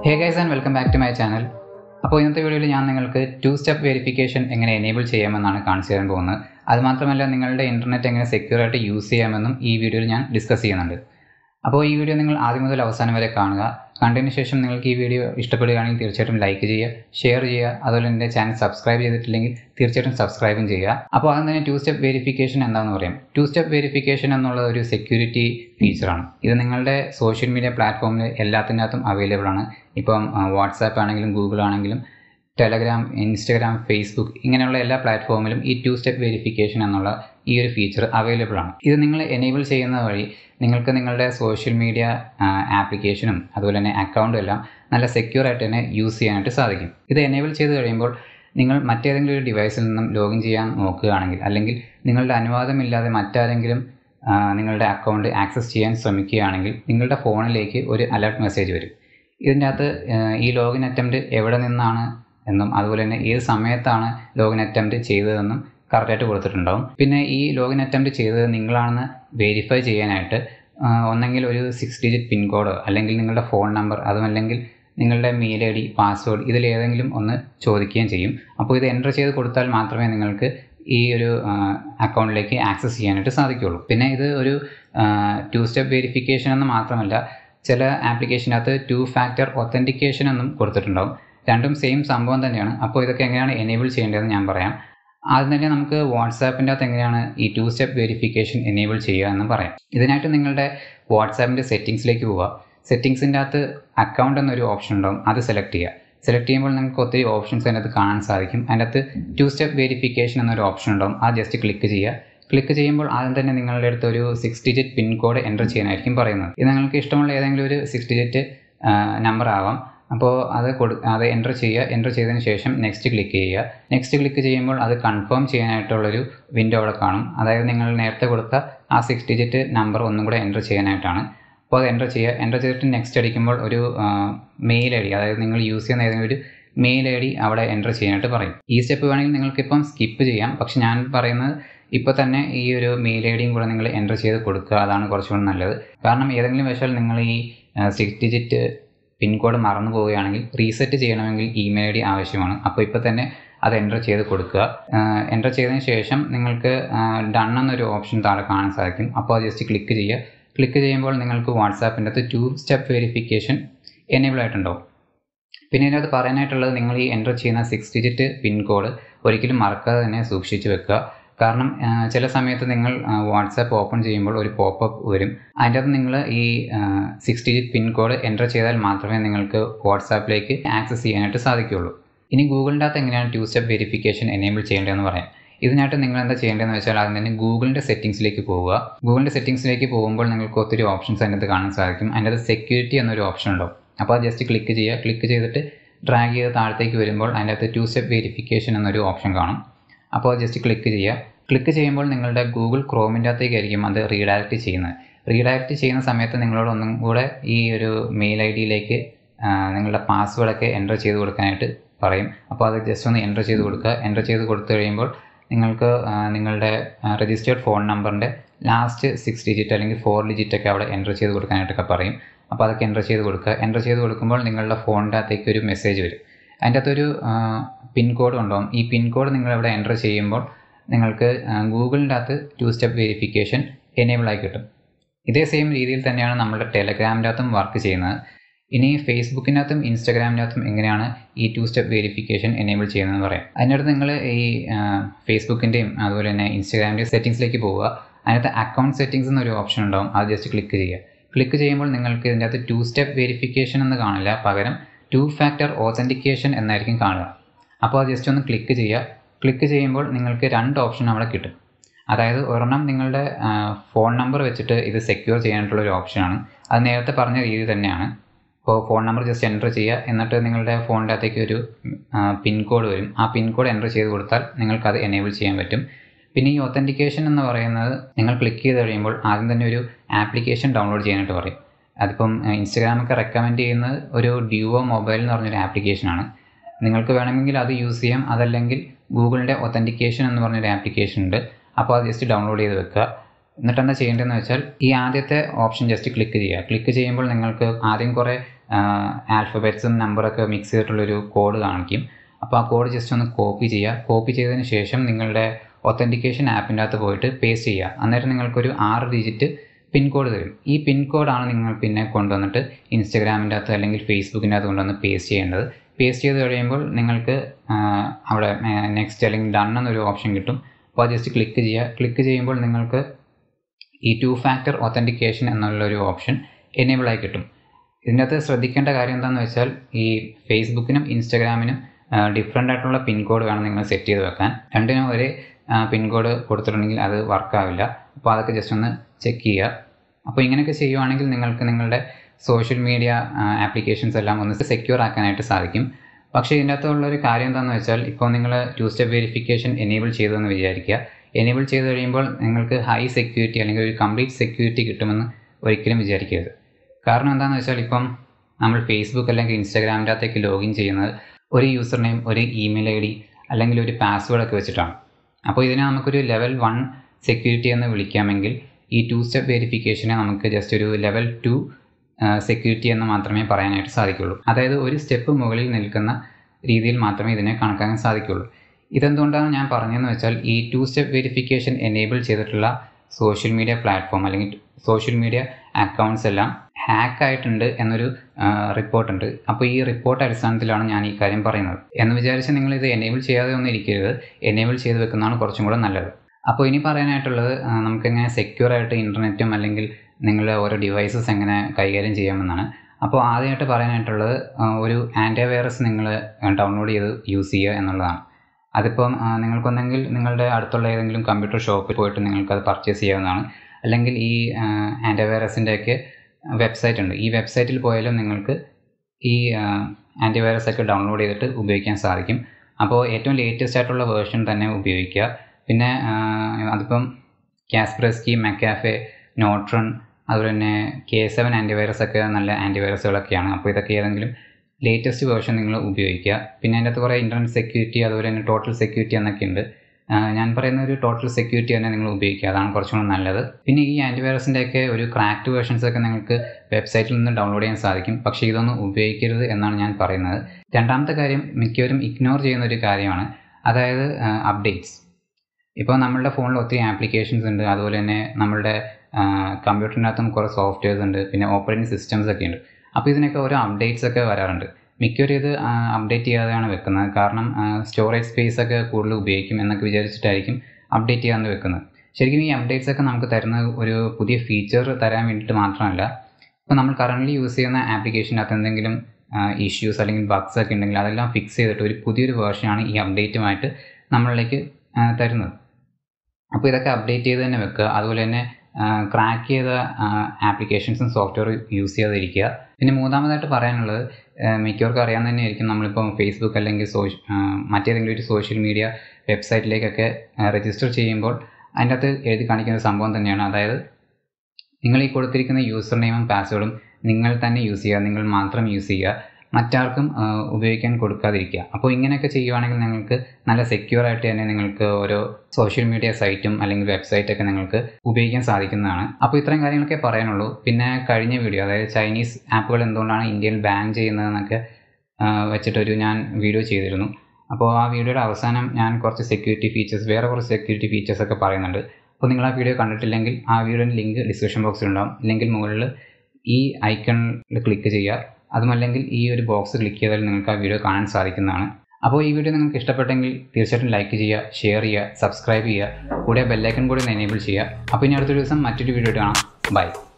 hey guys and welcome back to my channel അപ്പോൾ ഇന്നത്തെ വീഡിയോയിൽ ഞാൻ നിങ്ങൾക്ക് ടു സ്റ്റെപ്പ് വെരിഫിക്കേഷൻ എങ്ങനെ എനേബിൾ ചെയ്യാമെന്നാണ് കാണിച്ചു തരാൻ പോകുന്നത് അതുമാത്രമല്ല നിങ്ങളുടെ ഇൻ്റർനെറ്റ് എങ്ങനെ സെക്യൂർ ആയിട്ട് യൂസ് ചെയ്യാമെന്നും ഈ വീഡിയോയിൽ ഞാൻ ഡിസ്കസ് ചെയ്യുന്നുണ്ട് അപ്പോൾ ഈ വീഡിയോ നിങ്ങൾ ആദ്യം മുതൽ അവസാനം വരെ കാണുക കണ്ടതിന് ശേഷം നിങ്ങൾക്ക് ഈ വീഡിയോ ഇഷ്ടപ്പെടുകയാണെങ്കിൽ തീർച്ചയായിട്ടും ലൈക്ക് ചെയ്യുക ഷെയർ ചെയ്യുക അതുപോലെ എൻ്റെ ചാനൽ സബ്സ്ക്രൈബ് ചെയ്തിട്ടില്ലെങ്കിൽ തീർച്ചയായിട്ടും സബ്സ്ക്രൈബും ചെയ്യുക അപ്പോൾ ആദ്യം തന്നെ ടു സ്റ്റെപ്പ് വെരിഫിക്കേഷൻ എന്താണെന്ന് പറയാം ടു സ്റ്റെപ്പ് വെരിഫിക്കേഷൻ എന്നുള്ളത് ഒരു സെക്യൂരിറ്റി ഫീച്ചറാണ് ഇത് നിങ്ങളുടെ സോഷ്യൽ മീഡിയ പ്ലാറ്റ്ഫോമിൽ എല്ലാത്തിനകത്തും അവൈലബിൾ ആണ് ഇപ്പം വാട്സാപ്പ് ആണെങ്കിലും ഗൂഗിൾ ആണെങ്കിലും ടെലഗ്രാം ഇൻസ്റ്റഗ്രാം ഫേസ്ബുക്ക് ഇങ്ങനെയുള്ള എല്ലാ പ്ലാറ്റ്ഫോമിലും ഈ ടു സ്റ്റെപ്പ് വെരിഫിക്കേഷൻ എന്നുള്ള ഈ ഒരു ഫീച്ചർ അവൈലബിൾ ആണ് ഇത് നിങ്ങൾ എനേബിൾ ചെയ്യുന്നത് വഴി നിങ്ങൾക്ക് നിങ്ങളുടെ സോഷ്യൽ മീഡിയ ആപ്ലിക്കേഷനും അതുപോലെ തന്നെ അക്കൗണ്ടും എല്ലാം നല്ല സെക്യൂർ ആയിട്ട് തന്നെ യൂസ് ചെയ്യാനായിട്ട് സാധിക്കും ഇത് എനേബിൾ ചെയ്ത് കഴിയുമ്പോൾ നിങ്ങൾ മറ്റേതെങ്കിലും ഒരു ഡിവൈസിൽ നിന്നും ലോഗിൻ ചെയ്യാൻ നോക്കുകയാണെങ്കിൽ അല്ലെങ്കിൽ നിങ്ങളുടെ അനുവാദമില്ലാതെ മറ്റാരെങ്കിലും നിങ്ങളുടെ അക്കൗണ്ട് ആക്സസ് ചെയ്യാൻ ശ്രമിക്കുകയാണെങ്കിൽ നിങ്ങളുടെ ഫോണിലേക്ക് ഒരു അലർട്ട് മെസ്സേജ് വരും ഇതിൻ്റെ അകത്ത് ഈ ലോഗിൻ അറ്റംപ്റ്റ് എവിടെ നിന്നാണ് എന്നും അതുപോലെ തന്നെ ഏത് സമയത്താണ് ലോഗിൻ അറ്റംപ്റ്റ് ചെയ്തതെന്നും കറക്റ്റായിട്ട് കൊടുത്തിട്ടുണ്ടാവും പിന്നെ ഈ ലോഗിൻ അറ്റംപ്റ്റ് ചെയ്തത് നിങ്ങളാണെന്ന് വെരിഫൈ ചെയ്യാനായിട്ട് ഒന്നെങ്കിൽ ഒരു സിക്സ് ഡിജിറ്റ് പിൻകോഡോ അല്ലെങ്കിൽ നിങ്ങളുടെ ഫോൺ നമ്പർ അതുമല്ലെങ്കിൽ നിങ്ങളുടെ മെയിൽ ഐ ഡി പാസ്വേഡ് ഇതിലേതെങ്കിലും ഒന്ന് ചോദിക്കുകയും ചെയ്യും അപ്പോൾ ഇത് എൻ്റർ ചെയ്ത് കൊടുത്താൽ മാത്രമേ നിങ്ങൾക്ക് ഈ ഒരു അക്കൗണ്ടിലേക്ക് ആക്സസ് ചെയ്യാനായിട്ട് സാധിക്കുകയുള്ളൂ പിന്നെ ഇത് ഒരു ടു സ്റ്റെപ്പ് വെരിഫിക്കേഷൻ എന്ന് മാത്രമല്ല ചില ആപ്ലിക്കേഷനകത്ത് ടു ഫാക്ടർ ഒത്തൻറ്റിക്കേഷൻ എന്നും കൊടുത്തിട്ടുണ്ടാവും രണ്ടും സെയിം സംഭവം തന്നെയാണ് അപ്പോൾ ഇതൊക്കെ എങ്ങനെയാണ് എനേബിൾ ചെയ്യേണ്ടതെന്ന് ഞാൻ പറയാം ആദ്യം തന്നെ നമുക്ക് വാട്സാപ്പിൻ്റെ അകത്ത് എങ്ങനെയാണ് ഈ ടു സ്റ്റെപ്പ് വെരിഫിക്കേഷൻ എനേബിൾ ചെയ്യുക എന്ന് പറയാം ഇതിനായിട്ട് നിങ്ങളുടെ വാട്സാപ്പിൻ്റെ സെറ്റിങ്സിലേക്ക് പോവുക സെറ്റിങ്സിൻ്റെ അകത്ത് അക്കൗണ്ട് എന്നൊരു ഓപ്ഷൻ ഉണ്ടാവും അത് സെലക്ട് ചെയ്യുക സെലക്ട് ചെയ്യുമ്പോൾ നിങ്ങൾക്ക് ഒത്തിരി ഓപ്ഷൻസ് അതിനകത്ത് കാണാൻ സാധിക്കും അതിൻ്റെ അകത്ത് ടു സ്റ്റെപ്പ് വെരിഫിക്കേഷൻ എന്നൊരു ഓപ്ഷൻ ഉണ്ടാവും അത് ജസ്റ്റ് ക്ലിക്ക് ചെയ്യുക ക്ലിക്ക് ചെയ്യുമ്പോൾ ആദ്യം തന്നെ നിങ്ങളുടെ അടുത്ത് ഒരു six digit pin code enter ചെയ്യാനായിരിക്കും പറയുന്നത് ഇത് നിങ്ങൾക്ക് ഇഷ്ടമുള്ള ഏതെങ്കിലും ഒരു സിക്സ് ഡിജിറ്റ് നമ്പർ ആവാം അപ്പോൾ അത് കൊടു അത് എൻ്റർ ചെയ്യുക എൻ്റർ ചെയ്തതിന് ശേഷം നെക്സ്റ്റ് ക്ലിക്ക് ചെയ്യുക നെക്സ്റ്റ് ക്ലിക്ക് ചെയ്യുമ്പോൾ അത് കൺഫേം ചെയ്യാനായിട്ടുള്ളൊരു വിൻഡോ അവിടെ കാണും അതായത് നിങ്ങൾ നേരത്തെ കൊടുത്ത ആ സിക്സ് ഡിജിറ്റ് നമ്പർ ഒന്നും കൂടെ എൻ്റർ ചെയ്യാനായിട്ടാണ് അപ്പോൾ അത് എൻ്റർ ചെയ്യുക എൻ്റർ ചെയ്തിട്ട് നെക്സ്റ്റ് അടിക്കുമ്പോൾ ഒരു മെയിൽ ഐ ഡി അതായത് നിങ്ങൾ യൂസ് ചെയ്യുന്ന ഏതെങ്കിലും ഒരു മെയിൽ ഐ ഡി അവിടെ എൻ്റർ ചെയ്യാനായിട്ട് പറയും ഈ സ്റ്റെപ്പ് വേണമെങ്കിൽ നിങ്ങൾക്കിപ്പം സ്കിപ്പ് ചെയ്യാം പക്ഷെ ഞാൻ പറയുന്നത് ഇപ്പോൾ തന്നെ ഈ ഒരു മെയിൽ ഐ ഡിയും കൂടെ നിങ്ങൾ എൻ്റർ ചെയ്ത് കൊടുക്കുക അതാണ് കുറച്ചുകൂടി നല്ലത് കാരണം ഏതെങ്കിലും വശാൽ നിങ്ങൾ ഈ സിക്സ് ഡിജിറ്റ് പിൻകോഡ് മറന്നു പോവുകയാണെങ്കിൽ റീസെറ്റ് ചെയ്യണമെങ്കിൽ ഇമെയിൽ ഐ ഡി ആവശ്യമാണ് അപ്പോൾ ഇപ്പോൾ തന്നെ അത് എൻ്റർ ചെയ്ത് കൊടുക്കുക എൻ്റർ ചെയ്തതിന് ശേഷം നിങ്ങൾക്ക് ഡൺ എന്നൊരു ഓപ്ഷൻ താഴെ കാണാൻ സാധിക്കും അപ്പോൾ അത് ജസ്റ്റ് ക്ലിക്ക് ചെയ്യുക ക്ലിക്ക് ചെയ്യുമ്പോൾ നിങ്ങൾക്ക് വാട്സാപ്പിൻ്റെ അകത്ത് ടു സ്റ്റെപ്പ് വെരിഫിക്കേഷൻ എനേബിൾ ആയിട്ടുണ്ടാവും പിന്നെ ഇതിനകത്ത് പറയാനായിട്ടുള്ളത് നിങ്ങൾ ഈ എൻ്റർ ചെയ്യുന്ന സിക്സ് ഡിജിറ്റ് പിൻകോഡ് ഒരിക്കലും മറക്കാതെ തന്നെ സൂക്ഷിച്ച് വെക്കുക കാരണം ചില സമയത്ത് നിങ്ങൾ വാട്സാപ്പ് ഓപ്പൺ ചെയ്യുമ്പോൾ ഒരു പോപ്പപ്പ് വരും അതിൻ്റെ അകത്ത് നിങ്ങൾ ഈ സിക്സ് ഡിജിറ്റ് പിൻകോഡ് എൻ്റർ ചെയ്താൽ മാത്രമേ നിങ്ങൾക്ക് വാട്സാപ്പിലേക്ക് ആക്സസ് ചെയ്യാനായിട്ട് സാധിക്കുകയുള്ളൂ ഇനി ഗൂഗിളിൻ്റെ അകത്ത് എങ്ങനെയാണ് ടു സ്റ്റെപ്പ് വെരിഫിക്കേഷൻ എനേബിൾ ചെയ്യേണ്ടതെന്ന് പറയാം ഇതിനായിട്ട് നിങ്ങൾ എന്താ ചെയ്യേണ്ടതെന്ന് വെച്ചാൽ ആദ്യം തന്നെ ഗൂഗിളിൻ്റെ സെറ്റിംഗ്സിലേക്ക് പോവുക ഗൂഗിളിൻ്റെ സെറ്റിംഗ്സിലേക്ക് പോകുമ്പോൾ നിങ്ങൾക്ക് ഒത്തിരി ഓപ്ഷൻസ് അതിനകത്ത് കാണാൻ സാധിക്കും അതിൻ്റെ അകത്ത് സെക്യൂരിറ്റി എന്നൊരു ഓപ്ഷൻ ഉണ്ടാവും അപ്പോൾ അത് ജസ്റ്റ് ക്ലിക്ക് ചെയ്യുക ക്ലിക്ക് ചെയ്തിട്ട് ഡ്രാഗ് ചെയ്ത് താഴത്തേക്ക് വരുമ്പോൾ അതിൻ്റെ അകത്ത് ടു സ്റ്റെപ്പ് വെരിഫിക്കേഷൻ എന്നൊരു ഓപ്ഷൻ കാണും അപ്പോൾ ജസ്റ്റ് ക്ലിക്ക് ചെയ്യുക ക്ലിക്ക് ചെയ്യുമ്പോൾ നിങ്ങളുടെ ഗൂഗിൾ ക്രോമിൻ്റെ അകത്തേക്കായിരിക്കും അത് റീഡയറക്റ്റ് ചെയ്യുന്നത് റീഡയറക്റ്റ് ചെയ്യുന്ന സമയത്ത് നിങ്ങളോട് ഒന്നും കൂടെ ഈ ഒരു മെയിൽ ഐ ഡിയിലേക്ക് നിങ്ങളുടെ പാസ്വേഡൊക്കെ എൻ്റർ ചെയ്ത് കൊടുക്കാനായിട്ട് പറയും അപ്പോൾ അത് ജസ്റ്റ് ഒന്ന് എൻ്റർ ചെയ്ത് കൊടുക്കുക എൻ്റർ ചെയ്ത് കൊടുത്തു കഴിയുമ്പോൾ നിങ്ങൾക്ക് നിങ്ങളുടെ രജിസ്റ്റേർഡ് ഫോൺ നമ്പറിൻ്റെ ലാസ്റ്റ് സിക്സ് ഡിജിറ്റ് അല്ലെങ്കിൽ ഫോർ ഡിജിറ്റ് ഒക്കെ അവിടെ എൻ്റർ ചെയ്ത് കൊടുക്കാനായിട്ടൊക്കെ പറയും അപ്പോൾ അതൊക്കെ എൻ്റർ ചെയ്ത് കൊടുക്കുക എൻ്റർ ചെയ്ത് കൊടുക്കുമ്പോൾ നിങ്ങളുടെ ഫോണിൻ്റെ അകത്തേക്ക് ഒരു മെസ്സേജ് വരും അതിൻ്റെ അകത്തൊരു പിൻ കോഡ് ഉണ്ടാവും ഈ പിൻ കോഡ് നിങ്ങൾ ഇവിടെ എൻ്റർ ചെയ്യുമ്പോൾ നിങ്ങൾക്ക് ഗൂഗിളിൻ്റെ അകത്ത് ടു സ്റ്റെപ്പ് വെരിഫിക്കേഷൻ എനേബിൾ ആയി കിട്ടും ഇതേ സെയിം രീതിയിൽ തന്നെയാണ് നമ്മുടെ ടെലഗ്രാമിൻ്റെ അകത്തും വർക്ക് ചെയ്യുന്നത് ഇനി ഫേസ്ബുക്കിനകത്തും ഇൻസ്റ്റാഗ്രാമിനകത്തും എങ്ങനെയാണ് ഈ ടു സ്റ്റെപ്പ് വെരിഫിക്കേഷൻ എനേബിൾ ചെയ്യുന്നതെന്ന് പറയാം അതിനകത്ത് നിങ്ങൾ ഈ ഫേസ്ബുക്കിൻ്റെയും അതുപോലെ തന്നെ ഇൻസ്റ്റാഗ്രാമിൻ്റെയും സെറ്റിങ്സിലേക്ക് പോവുക അതിനകത്ത് അക്കൗണ്ട് സെറ്റിങ്സ് എന്നൊരു ഓപ്ഷൻ ഉണ്ടാവും അത് ജസ്റ്റ് ക്ലിക്ക് ചെയ്യുക ക്ലിക്ക് ചെയ്യുമ്പോൾ നിങ്ങൾക്ക് ഇതിൻ്റെ അകത്ത് ടു സ്റ്റെപ്പ് വെരിഫിക്കേഷൻ എന്ന് കാണില്ല പകരം ടു ഫാക്ടർ ഓതൻറ്റിക്കേഷൻ എന്നായിരിക്കും കാണുക അപ്പോൾ അത് ജസ്റ്റ് ഒന്ന് ക്ലിക്ക് ചെയ്യുക ക്ലിക്ക് ചെയ്യുമ്പോൾ നിങ്ങൾക്ക് രണ്ട് ഓപ്ഷൻ അവിടെ കിട്ടും അതായത് ഒരെണ്ണം നിങ്ങളുടെ ഫോൺ നമ്പർ വെച്ചിട്ട് ഇത് സെക്യൂർ ചെയ്യാനായിട്ടുള്ള ഒരു ഓപ്ഷനാണ് അത് നേരത്തെ പറഞ്ഞ രീതി തന്നെയാണ് ഇപ്പോൾ ഫോൺ നമ്പർ ജസ്റ്റ് എൻ്റർ ചെയ്യുക എന്നിട്ട് നിങ്ങളുടെ ഫോണിൻ്റെ അകത്തേക്ക് ഒരു പിൻ കോഡ് വരും ആ പിൻ കോഡ് എൻ്റർ ചെയ്ത് കൊടുത്താൽ നിങ്ങൾക്കത് എനേബിൾ ചെയ്യാൻ പറ്റും പിന്നെ ഈ ഒത്തൻറ്റിക്കേഷൻ എന്ന് പറയുന്നത് നിങ്ങൾ ക്ലിക്ക് ചെയ്ത് കഴിയുമ്പോൾ ആദ്യം തന്നെ ഒരു ആപ്ലിക്കേഷൻ ഡൗൺലോഡ് ചെയ്യാനായിട്ട് പറയും അതിപ്പം ഇൻസ്റ്റഗ്രാമൊക്കെ റെക്കമെൻഡ് ചെയ്യുന്നത് ഒരു ഡ്യൂവോ മൊബൈൽ എന്ന് പറഞ്ഞൊരു ആപ്ലിക്കേഷനാണ് നിങ്ങൾക്ക് വേണമെങ്കിൽ അത് യൂസ് ചെയ്യാം അതല്ലെങ്കിൽ ഗൂഗിളിൻ്റെ ഒത്തൻറ്റിക്കേഷൻ എന്ന് പറഞ്ഞൊരു ആപ്ലിക്കേഷൻ ഉണ്ട് അപ്പോൾ അത് ജസ്റ്റ് ഡൗൺലോഡ് ചെയ്ത് വെക്കുക എന്നിട്ട് എന്താ ചെയ്യേണ്ടതെന്ന് വെച്ചാൽ ഈ ആദ്യത്തെ ഓപ്ഷൻ ജസ്റ്റ് ക്ലിക്ക് ചെയ്യുക ക്ലിക്ക് ചെയ്യുമ്പോൾ നിങ്ങൾക്ക് ആദ്യം കുറേ ആൽഫബറ്റ്സും നമ്പറൊക്കെ മിക്സ് ചെയ്തിട്ടുള്ളൊരു കോഡ് കാണിക്കും അപ്പോൾ ആ കോഡ് ജസ്റ്റ് ഒന്ന് കോപ്പി ചെയ്യുക കോപ്പി ചെയ്തതിന് ശേഷം നിങ്ങളുടെ ഒത്തൻറ്റിക്കേഷൻ ആപ്പിൻ്റെ അകത്ത് പോയിട്ട് പേസ്റ്റ് ചെയ്യുക അന്നേരം നിങ്ങൾക്കൊരു ആറ് ഡിജിറ്റ് പിൻ കോഡ് തരും ഈ പിൻ കോഡാണ് നിങ്ങൾ പിന്നെ കൊണ്ടുവന്നിട്ട് ഇൻസ്റ്റഗ്രാമിൻ്റെ അകത്ത് അല്ലെങ്കിൽ ഫേസ്ബുക്കിൻ്റെ അകത്ത് കൊണ്ടുവന്ന് പേസ്റ്റ് ചെയ്യേണ്ടത് പേസ്റ്റ് ചെയ്ത് കഴിയുമ്പോൾ നിങ്ങൾക്ക് അവിടെ നെക്സ്റ്റ് അല്ലെങ്കിൽ ഡൺ എന്നൊരു ഓപ്ഷൻ കിട്ടും അപ്പോൾ അത് ജസ്റ്റ് ക്ലിക്ക് ചെയ്യുക ക്ലിക്ക് ചെയ്യുമ്പോൾ നിങ്ങൾക്ക് ഈ ടു ഫാക്ടർ ഒത്തൻറ്റിക്കേഷൻ എന്നുള്ളൊരു ഓപ്ഷൻ എനേബിൾ ആയി കിട്ടും ഇതിൻ്റെ അകത്ത് ശ്രദ്ധിക്കേണ്ട കാര്യം എന്താണെന്ന് വെച്ചാൽ ഈ ഫേസ്ബുക്കിനും ഇൻസ്റ്റഗ്രാമിനും ഡിഫറെൻ്റ് ആയിട്ടുള്ള പിൻ കോഡ് വേണം നിങ്ങൾ സെറ്റ് ചെയ്ത് വെക്കാൻ രണ്ടിനും ഒരേ പിൻ കോഡ് കൊടുത്തിട്ടുണ്ടെങ്കിൽ അത് വർക്കാവില്ല അപ്പോൾ അതൊക്കെ ജസ്റ്റ് ഒന്ന് ചെക്ക് ചെയ്യുക അപ്പോൾ ഇങ്ങനെയൊക്കെ ചെയ്യുവാണെങ്കിൽ നിങ്ങൾക്ക് നിങ്ങളുടെ സോഷ്യൽ മീഡിയ ആപ്ലിക്കേഷൻസ് എല്ലാം ഒന്ന് സെക്യൂർ ആക്കാനായിട്ട് സാധിക്കും പക്ഷേ ഇതിൻ്റെ അകത്തുള്ളൊരു കാര്യം എന്താണെന്ന് വെച്ചാൽ ഇപ്പോൾ നിങ്ങൾ ടു സ്റ്റെപ്പ് വെരിഫിക്കേഷൻ എനേബിൾ ചെയ്തതെന്ന് വിചാരിക്കുക എനേബിൾ ചെയ്ത് കഴിയുമ്പോൾ നിങ്ങൾക്ക് ഹൈ സെക്യൂരിറ്റി അല്ലെങ്കിൽ ഒരു കംപ്ലീറ്റ് സെക്യൂരിറ്റി കിട്ടുമെന്ന് ഒരിക്കലും വിചാരിക്കരുത് കാരണം എന്താണെന്ന് വെച്ചാൽ ഇപ്പം നമ്മൾ ഫേസ്ബുക്ക് അല്ലെങ്കിൽ ഇൻസ്റ്റാഗ്രാമിൻ്റെ അകത്തേക്ക് ലോഗിൻ ചെയ്യുന്നത് ഒരു യൂസർ നെയിം ഒരു ഇമെയിൽ ഐ ഡി അല്ലെങ്കിൽ ഒരു പാസ്വേഡ് ഒക്കെ വെച്ചിട്ടാണ് അപ്പോൾ ഇതിനെ നമുക്കൊരു ലെവൽ വൺ സെക്യൂരിറ്റി എന്ന് വിളിക്കാമെങ്കിൽ ഈ ടു സ്റ്റെപ്പ് വെരിഫിക്കേഷനെ നമുക്ക് ജസ്റ്റ് ഒരു ലെവൽ ടു സെക്യൂരിറ്റി എന്ന് മാത്രമേ പറയാനായിട്ട് സാധിക്കുള്ളൂ അതായത് ഒരു സ്റ്റെപ്പ് മുകളിൽ നിൽക്കുന്ന രീതിയിൽ മാത്രമേ ഇതിനെ കണക്കാക്കാൻ സാധിക്കുള്ളൂ ഇതെന്തുകൊണ്ടാണ് ഞാൻ പറഞ്ഞതെന്ന് വെച്ചാൽ ഈ ടു സ്റ്റെപ്പ് വെരിഫിക്കേഷൻ എനേബിൾ ചെയ്തിട്ടുള്ള സോഷ്യൽ മീഡിയ പ്ലാറ്റ്ഫോം അല്ലെങ്കിൽ സോഷ്യൽ മീഡിയ അക്കൗണ്ട്സ് എല്ലാം ഹാക്ക് ആയിട്ടുണ്ട് എന്നൊരു റിപ്പോർട്ടുണ്ട് അപ്പോൾ ഈ റിപ്പോർട്ട് അടിസ്ഥാനത്തിലാണ് ഞാൻ ഈ കാര്യം പറയുന്നത് എന്ന് വിചാരിച്ച് നിങ്ങൾ ഇത് എനേബിൾ ചെയ്യാതെ ഒന്നും ഇരിക്കരുത് എനേബിൾ ചെയ്ത് വെക്കുന്നതാണ് കുറച്ചും കൂടെ നല്ലത് അപ്പോൾ ഇനി പറയാനായിട്ടുള്ളത് നമുക്കെങ്ങനെ സെക്യൂർ ആയിട്ട് ഇൻ്റർനെറ്റും അല്ലെങ്കിൽ നിങ്ങളുടെ ഓരോ ഡിവൈസസ് എങ്ങനെ കൈകാര്യം ചെയ്യാമെന്നാണ് അപ്പോൾ ആദ്യമായിട്ട് പറയാനായിട്ടുള്ളത് ഒരു ആൻറ്റിവൈറസ് നിങ്ങൾ ഡൗൺലോഡ് ചെയ്ത് യൂസ് ചെയ്യുക എന്നുള്ളതാണ് അതിപ്പം നിങ്ങൾക്കൊന്നെങ്കിൽ നിങ്ങളുടെ അടുത്തുള്ള ഏതെങ്കിലും കമ്പ്യൂട്ടർ ഷോപ്പിൽ പോയിട്ട് നിങ്ങൾക്കത് പർച്ചേസ് ചെയ്യാവുന്നതാണ് അല്ലെങ്കിൽ ഈ ആൻറ്റിവൈറസിൻ്റെയൊക്കെ വെബ്സൈറ്റ് ഉണ്ട് ഈ വെബ്സൈറ്റിൽ പോയാലും നിങ്ങൾക്ക് ഈ ആൻറ്റിവൈറസ് ഒക്കെ ഡൗൺലോഡ് ചെയ്തിട്ട് ഉപയോഗിക്കാൻ സാധിക്കും അപ്പോൾ ഏറ്റവും ലേറ്റസ്റ്റ് ആയിട്ടുള്ള വേർഷൻ തന്നെ ഉപയോഗിക്കുക പിന്നെ അതിപ്പം കാസ്പ്രസ്കി മെക്കാഫെ നോട്രൺ അതുപോലെ തന്നെ കെ സെവൻ ആൻറ്റിവൈറസ് ഒക്കെ നല്ല ആൻറ്റിവൈറസുകളൊക്കെയാണ് അപ്പോൾ ഇതൊക്കെ ഏതെങ്കിലും ലേറ്റസ്റ്റ് വേർഷൻ നിങ്ങൾ ഉപയോഗിക്കുക പിന്നെ അതിൻ്റെ അകത്ത് കുറേ ഇൻ്റർനെറ്റ് സെക്യൂരിറ്റി അതുപോലെ തന്നെ ടോട്ടൽ സെക്യൂരിറ്റി എന്നൊക്കെ ഉണ്ട് ഞാൻ പറയുന്ന ഒരു ടോട്ടൽ സെക്യൂരിറ്റി തന്നെ നിങ്ങൾ ഉപയോഗിക്കുക അതാണ് കുറച്ചും കൂടെ നല്ലത് പിന്നെ ഈ ആൻറ്റിവൈറസിൻ്റെ ഒക്കെ ഒരു ക്രാക്ഡ് വേർഷൻസ് ഒക്കെ നിങ്ങൾക്ക് വെബ്സൈറ്റിൽ നിന്ന് ഡൗൺലോഡ് ചെയ്യാൻ സാധിക്കും പക്ഷേ ഇതൊന്നും ഉപയോഗിക്കരുത് എന്നാണ് ഞാൻ പറയുന്നത് രണ്ടാമത്തെ കാര്യം മിക്കവരും ഇഗ്നോർ ചെയ്യുന്ന ഒരു കാര്യമാണ് അതായത് അപ്ഡേറ്റ്സ് ഇപ്പോൾ നമ്മളുടെ ഫോണിൽ ഒത്തിരി ആപ്ലിക്കേഷൻസ് ഉണ്ട് അതുപോലെ തന്നെ നമ്മളുടെ കമ്പ്യൂട്ടറിനകത്തും കുറേ സോഫ്റ്റ്വെയർസ് ഉണ്ട് പിന്നെ ഓപ്പറേറ്റിംഗ് സിസ്റ്റംസ് ഒക്കെ ഉണ്ട് അപ്പോൾ ഇതിനൊക്കെ ഓരോ അപ്ഡേറ്റ്സ് ഒക്കെ വരാറുണ്ട് മിക്കവരും ഇത് അപ്ഡേറ്റ് ചെയ്യാതെയാണ് വെക്കുന്നത് കാരണം സ്റ്റോറേജ് സ്പേസ് ഒക്കെ കൂടുതൽ ഉപയോഗിക്കും എന്നൊക്കെ വിചാരിച്ചിട്ടായിരിക്കും അപ്ഡേറ്റ് ചെയ്യാതെ വെക്കുന്നത് ശരിക്കും ഈ അപ്ഡേറ്റ്സ് ഒക്കെ നമുക്ക് തരുന്ന ഒരു പുതിയ ഫീച്ചർ തരാൻ വേണ്ടിയിട്ട് മാത്രമല്ല ഇപ്പോൾ നമ്മൾ കറൻ്റ്ലി യൂസ് ചെയ്യുന്ന ആപ്ലിക്കേഷനകത്ത് എന്തെങ്കിലും ഇഷ്യൂസ് അല്ലെങ്കിൽ ബഗ്സ് ഒക്കെ ഉണ്ടെങ്കിൽ അതെല്ലാം ഫിക്സ് ചെയ്തിട്ട് ഒരു പുതിയൊരു വേർഷനാണ് ഈ അപ്ഡേറ്റുമായിട്ട് നമ്മളിലേക്ക് തരുന്നത് അപ്പോൾ ഇതൊക്കെ അപ്ഡേറ്റ് ചെയ്ത് തന്നെ വെക്കുക അതുപോലെ തന്നെ ക്രാക്ക് ചെയ്ത ആപ്ലിക്കേഷൻസും സോഫ്റ്റ്വെയർ യൂസ് ചെയ്യാതിരിക്കുക പിന്നെ മൂന്നാമതായിട്ട് പറയാനുള്ളത് മിക്കവർക്കും അറിയാൻ തന്നെ ആയിരിക്കും നമ്മളിപ്പോൾ ഫേസ്ബുക്ക് അല്ലെങ്കിൽ സോഷ്യ മറ്റേതെങ്കിലും ഒരു സോഷ്യൽ മീഡിയ വെബ്സൈറ്റിലേക്കൊക്കെ രജിസ്റ്റർ ചെയ്യുമ്പോൾ അതിൻ്റെ അകത്ത് എഴുതി കാണിക്കുന്ന സംഭവം തന്നെയാണ് അതായത് നിങ്ങൾ ഈ കൊടുത്തിരിക്കുന്ന യൂസർ നെയിമും പാസ്വേഡും നിങ്ങൾ തന്നെ യൂസ് ചെയ്യുക നിങ്ങൾ മാത്രം യൂസ് ചെയ്യുക മറ്റാർക്കും ഉപയോഗിക്കാൻ കൊടുക്കാതിരിക്കുക അപ്പോൾ ഇങ്ങനെയൊക്കെ ചെയ്യുവാണെങ്കിൽ നിങ്ങൾക്ക് നല്ല സെക്യൂർ ആയിട്ട് തന്നെ നിങ്ങൾക്ക് ഓരോ സോഷ്യൽ മീഡിയ സൈറ്റും അല്ലെങ്കിൽ വെബ്സൈറ്റൊക്കെ നിങ്ങൾക്ക് ഉപയോഗിക്കാൻ സാധിക്കുന്നതാണ് അപ്പോൾ ഇത്രയും കാര്യങ്ങളൊക്കെ പറയാനുള്ളൂ പിന്നെ കഴിഞ്ഞ വീഡിയോ അതായത് ചൈനീസ് ആപ്പുകൾ എന്തുകൊണ്ടാണ് ഇന്ത്യയിൽ ബാൻ ചെയ്യുന്നതെന്നൊക്കെ വെച്ചിട്ടൊരു ഞാൻ വീഡിയോ ചെയ്തിരുന്നു അപ്പോൾ ആ വീഡിയോയുടെ അവസാനം ഞാൻ കുറച്ച് സെക്യൂരിറ്റി ഫീച്ചേഴ്സ് വേറെ കുറച്ച് സെക്യൂരിറ്റി ഫീച്ചേഴ്സ് ഒക്കെ പറയുന്നുണ്ട് അപ്പോൾ നിങ്ങൾ ആ വീഡിയോ കണ്ടിട്ടില്ലെങ്കിൽ ആ വീഡിയോയുടെ ലിങ്ക് ഡിസ്ക്രിപ്ഷൻ ബോക്സിൽ ഉണ്ടാവും ഇല്ലെങ്കിൽ മുകളിൽ ഈ ഐക്കണിൽ ക്ലിക്ക് ചെയ്യുക അതുമല്ലെങ്കിൽ ഈ ഒരു ബോക്സ് ക്ലിക്ക് ചെയ്താൽ നിങ്ങൾക്ക് ആ വീഡിയോ കാണാൻ സാധിക്കുന്നതാണ് അപ്പോൾ ഈ വീഡിയോ നിങ്ങൾക്ക് ഇഷ്ടപ്പെട്ടെങ്കിൽ തീർച്ചയായിട്ടും ലൈക്ക് ചെയ്യുക ഷെയർ ചെയ്യുക സബ്സ്ക്രൈബ് ചെയ്യുക കൂടെ ബെല്ലൈക്കൺ കൂടി ഒന്ന് എനേബിൾ ചെയ്യുക അപ്പോൾ ഇനി അടുത്തൊരു ദിവസം മറ്റൊരു വീഡിയോ കാണാം ബൈ